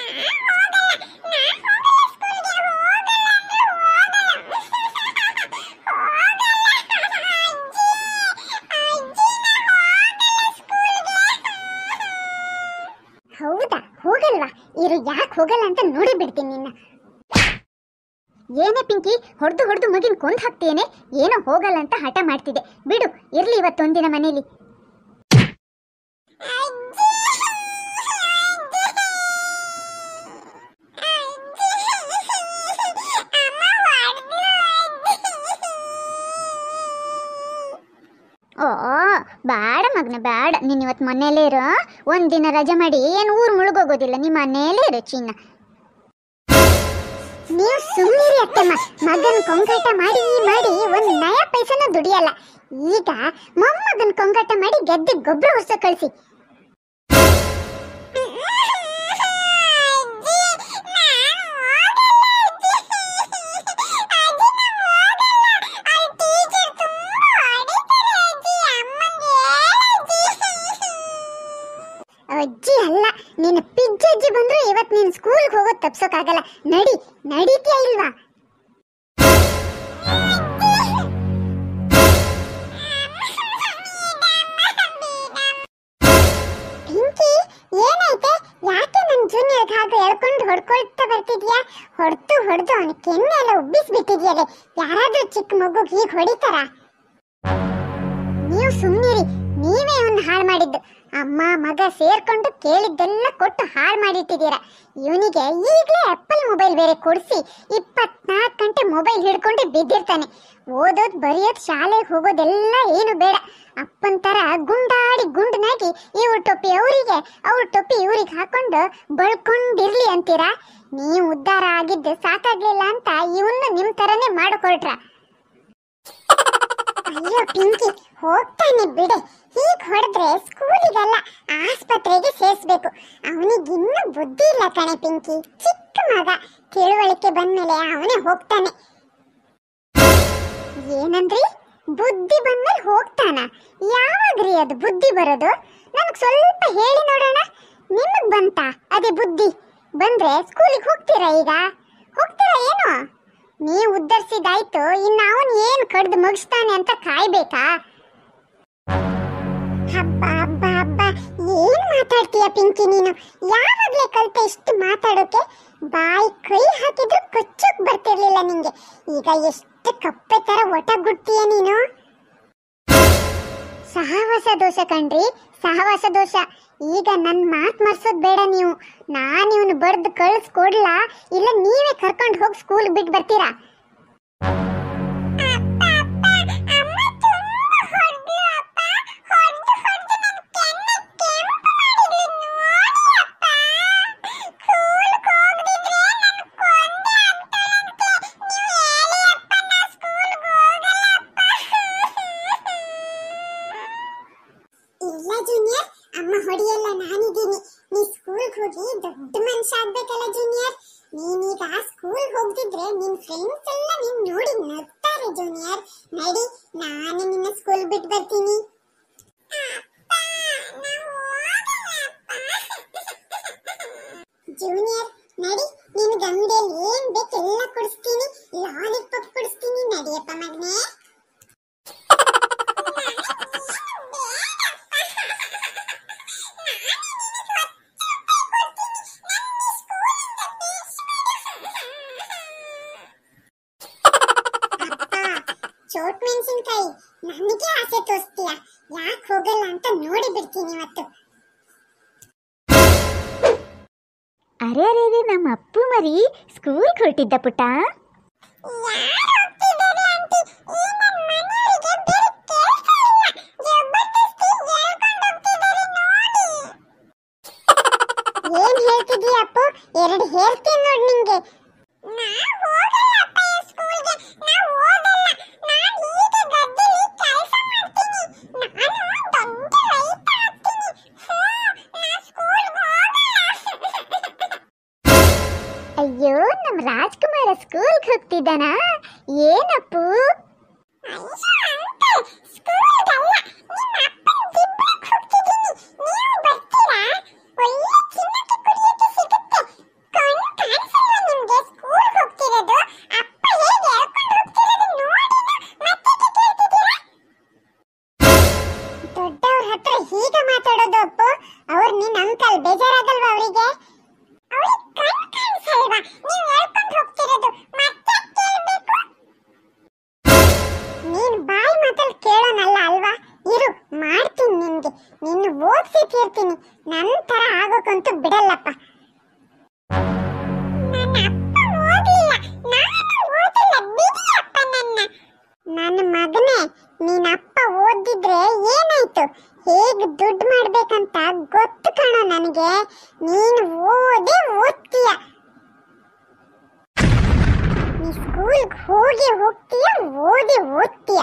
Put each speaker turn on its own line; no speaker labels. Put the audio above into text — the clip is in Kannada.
ಹೌದಾ ಹೋಗಲ್ವಾ ಇರು ಯಾಕೆ ಹೋಗಲ್ಲ ಅಂತ ನೋಡಿ ಬಿಡ್ತೀನಿ ನಿನ್ನ ಏನೇ ಪಿಂಕಿ ಹೊಡೆದು ಹೊಡೆದು ಮಗಿನ ಕೊಂದು ಹಾಕ್ತೇನೆ ಏನೋ ಹೋಗಲ್ಲ ಅಂತ ಹಠ ಮಾಡ್ತಿದ್ದೆ ಬಿಡು ಇರ್ಲಿ ಇವತ್ತೊಂದಿನ ಮನೇಲಿ ಓ ಬೇಡ ಮಗನ ಬೇಡ ನೀನು ಇವತ್ತು ಮನೇಲೇ ಇರು ಒಂದಿನ ರಜೆ ಮಾಡಿ ಏನು ಊರು ಮುಳುಗೋಗೋದಿಲ್ಲ ನಿಮ್ಮ ಮನೇಲೇ ಇರು ಚಿನ್ನ ನೀವು ಸುಮ್ಮನಿರಿ ಅತ್ತಮ್ಮ ಮಗನ ಕೊಂಗಾಟ ಮಾಡಿ ಮಾಡಿ ಒಂದು ನಯ ಪೈಸನ ದುಡಿಯಲ್ಲ ಈಗ ಮೊಮ್ಮಗನ ಕೊಂಗಾಟ ಮಾಡಿ ಗೆದ್ದೆ ಗೊಬ್ಬರ ಹೊಸ ಕಳಿಸಿ ಅಜ್ಜಿ ಅಲ್ಲ ನೀನು ಪಿಜ್ಜಜ್ಜಿ ಬಂದ್ರು ಇವತ್ತು ನೀನು ಸ್ಕೂಲ್ಗೆ ಹೋಗೋದು ತಪ್ಸೋಕ್ಕಾಗಲ್ಲ ನಡಿ ನಡೀತೀಯ ಇಲ್ವಾ ಪಿಂಕಿ ಏನೈತೆ ಯಾಕೆ ನನ್ನ ಜೂನಿಯರ್ಗೆ ಹಾಗೆ ಎಳ್ಕೊಂಡು ಹೊಡ್ಕೊಳ್ತಾ ಬರ್ತಿದ್ಯಾ ಹೊಡ್ತು ಹೊಡೆದು ಅವನ ಕೆನ್ನೆ ಎಲ್ಲ ಉಬ್ಬಿಸ್ಬಿಟ್ಟಿದ್ಯಲೆ ಯಾರಾದ್ರೂ ಚಿಕ್ಕ ಮಗುಗೆ ಹೀಗೆ ಹೊಡಿತಾರಾ ನೀವು ಸುಮ್ಮನಿರಿ ನೀವೇ ಒಂದು ಹಾಳು ಮಾಡಿದ್ದು ಅಮ್ಮ ಮಗ ಸೇರ್ಕೊಂಡು ಕೇಳಿದ್ದೆಲ್ಲ ಕೊಟ್ಟು ಹಾಳು ಮಾಡಿಟ್ಟಿದ್ದೀರ ಇವನಿಗೆ ಈಗಲೇ ಆಪಲ್ ಮೊಬೈಲ್ ಬೇರೆ ಕೊಡಿಸಿ ಇಪ್ಪತ್ನಾಲ್ಕು ಗಂಟೆ ಮೊಬೈಲ್ ಹಿಡ್ಕೊಂಡು ಬಿದ್ದಿರ್ತಾನೆ ಓದೋದು ಬರೆಯೋದು ಶಾಲೆಗೆ ಹೋಗೋದೆಲ್ಲ ಏನು ಬೇಡ ಅಪ್ಪನ ಥರ ಗುಂಡಾಡಿ ಗುಂಡನಾಗಿ ಇವ್ರ ಟೊಪ್ಪಿ ಅವರಿಗೆ ಅವ್ರ ಟೊಪ್ಪಿ ಇವ್ರಿಗೆ ಹಾಕೊಂಡು ಬಳ್ಕೊಂಡಿರ್ಲಿ ಅಂತೀರಾ ನೀವು ಉದ್ಧಾರ ಆಗಿದ್ದು ಸಾಕಾಗ್ಲಿಲ್ಲ ಅಂತ ಇವನ್ನ ನಿಮ್ಮ ಥರನೇ ಮಾಡಿಕೊಳ್ರ ಅಯ್ಯೋ ಪಿಂಕಿ ಹೋಗ್ತಾನೆ ಬಿಡೆ ಹೀಗ್ ಹೊಡೆದ್ರೆ ಸ್ಕೂಲಿಗಲ್ಲ ಆಸ್ಪತ್ರೆಗೆ ಸೇರಿಸ್ಬೇಕು ಅವನಿಗೆ ಇನ್ನೂ ಬುದ್ಧಿ ಇಲ್ಲ ಕಣೆ ಪಿಂಕಿ ಚಿಕ್ಕ ಮಗ ತಿಳುವಳಿಕೆ ಬಂದ್ಮೇಲೆ ಅವನೇ ಹೋಗ್ತಾನೆ ಏನಂದ್ರಿ ಬುದ್ಧಿ ಬಂದ್ಮೇಲೆ ಹೋಗ್ತಾನ ಯಾವಾಗ್ರಿ ಅದು ಬುದ್ಧಿ ಬರೋದು ನನಗೆ ಸ್ವಲ್ಪ ಹೇಳಿ ನೋಡೋಣ ನಿಮಗ್ ಬಂತಾ ಅದೇ ಬುದ್ಧಿ ಬಂದ್ರೆ ಸ್ಕೂಲಿಗೆ ಹೋಗ್ತೀರಾ ಈಗ ಹೋಗ್ತೀರಾ ಏನು ನೀವು ಉದ್ಧರಿಸಿದಾಯ್ತು ಇನ್ನು ಅವನು ಏನು ಕಡ್ದು ಮುಗಿಸ್ತಾನೆ ಅಂತ ಕಾಯ್ಬೇಕಾ ಹಬ್ಬ ಹಬ್ಬ ಹಬ್ಬ ಏನ್ ಮಾತಾಡ್ತೀಯ ಪಿಂಕಿ ನೀನು ಯಾವಾಗ್ಲೇ ಕಲ್ತೆ ಇಷ್ಟು ಮಾತಾಡೋಕೆ ಬಾಯಿ ಕೈ ಹಾಕಿದ್ರು ಕೊಚ್ಚೋಕ್ ಬರ್ತಿರ್ಲಿಲ್ಲ ನಿಂಗೆ ಈಗ ಎಷ್ಟು ಕಪ್ಪೆ ತರ ಒಟಗುಡ್ತೀಯ ನೀನು ಸಹವಾಸ ದೋಷ ಕಣ್ರಿ ಸಹವಾಸ ದೋಷ ಈಗ ನನ್ನ ಮಾತು ಮರ್ಸೋದ್ ಬೇಡ ನೀವು ನಾನು ಇವನು ಬಡ್ದು ಕಳಿಸ್ಕೊಡ್ಲಾ ಇಲ್ಲ ನೀವೇ ಕರ್ಕೊಂಡು ಹೋಗಿ ಸ್ಕೂಲ್ ಬಿಟ್ಟು ಬರ್ತೀರಾ ಇಲ್ಲ ಜೂನಿಯರ್ ಅಮ್ಮ ಹೊಡಿಯಲ್ಲ ನಾನಿದ್ದೀನಿ ನೀ ಸ್ಕೂಲ್ಗೆ ಹೋಗಿ ದೊಡ್ಡ ಮನುಷ್ಯ ಆಗ್ಬೇಕಲ್ಲ ಜೂನಿಯರ್ ನೀನೀಗ ಸ್ಕೂಲ್ ಹೋಗ್ದಿದ್ರೆ ನಿನ್ ಫ್ರೆಂಡ್ಸ್ ಎಲ್ಲ ನಿನ್ ನೋಡಿ ನಗ್ತಾರೆ ಜೂನಿಯರ್ ನಡಿ ನಾನು ನಿನ್ನ ಸ್ಕೂಲ್ ಬಿಟ್ಟು ಬರ್ತೀನಿ ಜೂನಿಯರ್ ನಡಿ ನಿನ್ ಅಂಗಡಿಯಲ್ಲಿ ಏನ್ ಬೇಕು ಎಲ್ಲ ಕೊಡಿಸ್ತೀನಿ ಲಾಲಿಪಾಪ್ ಕೊಡಿಸ್ತೀನಿ ನಡಿಯಪ್ಪ ಮಗನೇ ಚೋಟ್ ಮೆಣಸಿನ್ಕಾಯಿ ನನಗೆ ಆಸೆ ತೋರಿಸ್ತೀಯ ಯಾಕೆ ಹೋಗಲ್ಲ ಅಂತ ನೋಡಿ ಬಿಡ್ತೀನಿ ಇವತ್ತು
ಅರೆ ಅರೆ ಅರೆ ನಮ್ಮ ಅಪ್ಪು ಮರಿ ಸ್ಕೂಲ್ಗೆ ಹೊರಟಿದ್ದ ಪುಟ್ಟ
ಏನ್ ಹೇಳ್ತಿದೀಯ ಅಪ್ಪು ಎರಡು ಹೇಳ್ತೀನಿ ನೋಡಿ ನಿಂಗೆ
ಅಯ್ಯೋ ನಮ್ಮ ರಾಜ್ಕುಮಾರ ಸ್ಕೂಲ್ಗೆ ಹೋಗ್ತಿದ್ದಾನ ಏನಪ್ಪು
ನೋಡಲ್ ಬೇಜಾರಾಗಲ್ವಾ ಅವರಿಗೆ ನೀನ್ ಬಾಯಿ ಮಾತಲ್ಲಿ ಕೇಳೋನಲ್ಲ ಅಲ್ವಾ ಇರು ಮಾಡ್ತೀನಿ ನಿನ್ಗೆ ನಿನ್ನ ಓದಿಸಿ ತೀರ್ತೀನಿ ನನ್ನ ತರ ಆಗೋಕ್ಕಂತೂ ಬಿಡಲ್ಲಪ್ಪ ನನ್ನ ಅಪ್ಪ ಓದ್ಲಿಲ್ಲ ನಾನು ಓದಿಲ್ಲ ಬಿಡಿಯಪ್ಪ ನನ್ನ ನನ್ನ ಮಗನೇ ನೀನ್ ಅಪ್ಪ ಓದಿದ್ರೆ ಏನಾಯ್ತು ಹೇಗ್ ದುಡ್ಡು ಮಾಡ್ಬೇಕಂತ ಗೊತ್ತು ಕಣೋ ನನಗೆ ನೀನು ಓದೇ ಓದ್ತೀಯ ನೀ ಸ್ಕೂಲ್ಗೆ ಹೋಗಿ ಹೋಗ್ತೀಯ ಓದಿ ಓದ್ತೀಯ